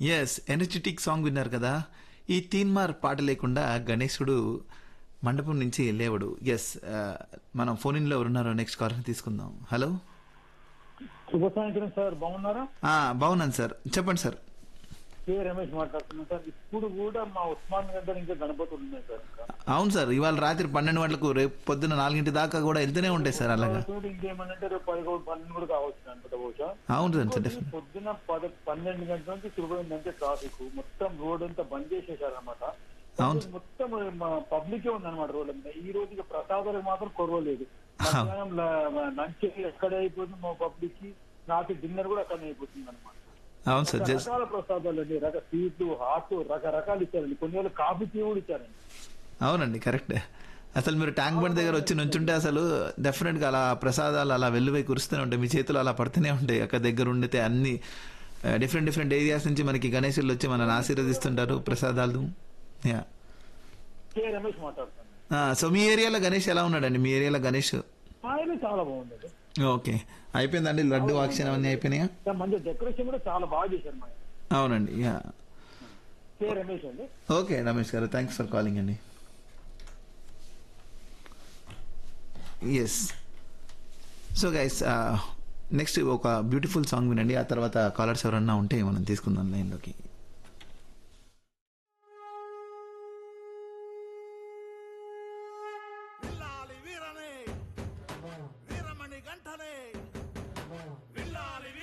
Yes energetic song విన్నారు కదా ఈ తీన్మార్ పాట లేకుండా గణేశుడు మండపం నుంచి లేవడు ఎస్ మనం ఫోన్ ఇన్ లో ఎవరున్నారో నెక్స్ట్ కాల్ తీసుకుందాం హలో శుభ సాయంత్రం సార్ బాగున్నారా ఆ, బాగున్నాను సార్ చెప్పండి సార్ కే రమేష్ మాట్లాడుతున్నాను సార్ ఇప్పుడు కూడా మా ఉస్మాన్ గంట ఇంకా గణపతులు ఉన్నాయి సార్ ఇంకా. అవును సార్ ఇవాళ రాత్రి పన్నెండు గంటలకు రేపు పొద్దున్న నాలుగింటి దాకా కూడా వెళ్తూనే ఉంటాయి సార్ అలాగా తోటి ఇంకేమనంటే రేపు పదకొండు పన్నెండు కూడా కావచ్చు అనుకుంటా బహుశా అవును సార్ ఇంకోటి డెఫినెట్ పొద్దున్న పద పన్నెండు గంటల నుంచి శుభమైందంటే ట్రాఫిక్ మొత్తం రోడ్ అంతా బంద్ చేసేసారనమాట అవును. మొత్తం పబ్లిక్ ఉందన్నమాట రోడ్ మీద ఈ రోజు ఇక ప్రసాదాలకు మాత్రం కొరవలేదు మధ్యాహ్నం లంచ్ ఎక్కడ అయిపోతుంది మా పబ్లిక్ కి రాత్రి డిన్నర్ కూడా అక్కడనే అయిపోతుంది అనమాట అవును సార్ జస్ట్ రకరకాల ప్రసాదాలు అండి రక స్వీట్లు హాట్ రకరకాలు ఇచ్చారండి కొన్ని వేలు కాఫీ టీ కూడా ఇచ్చారండి అవునండి కరెక్ట్ అసలు మీరు ట్యాంక్ బండ్ దగ్గర వచ్చి నుంచుంటే అసలు డెఫినెట్ గా అలా ప్రసాదాలు అలా వెల్లువై కురుస్తూనే ఉంటాయి మీ చేతులు అలా పడుతూనే ఉంటాయి అక్కడ దగ్గర ఉండితే అన్ని డిఫరెంట్ డిఫరెంట్ ఏరియాస్ నుంచి మనకి గణేశులు వచ్చి మనల్ని ఆశీర్వదిస్తుంటారు ప్రసాదాలు యా కే రమేష్ మాట్లాడుతాను సో మీ ఏరియాలో గణేష్ ఎలా ఉన్నాడండి మీ ఏరియాలో గణేష్ ఆయన చాలా బాగుంది ఓకే అయిపోయిందండి లడ్డు వాక్షణ అన్నీ అయిపోయినాయా మంచి డెకరేషన్ కూడా చాలా బాగా చేశారు మా ఆయన. అవునండి యా కే రమేష్ అండి ఓకే రమేష్ గారు థ్యాంక్స్ ఫర్ కాలింగ్ అండి ఎస్ సో గైస్ నెక్స్ట్ ఒక బ్యూటిఫుల్ సాంగ్ వినండి ఆ తర్వాత కాలర్స్ ఎవరన్నా ఉంటే మనం తీసుకుందాం లైన్లోకి విల్లాలి వీరనే వీరమణి గంటనే విల్లాలి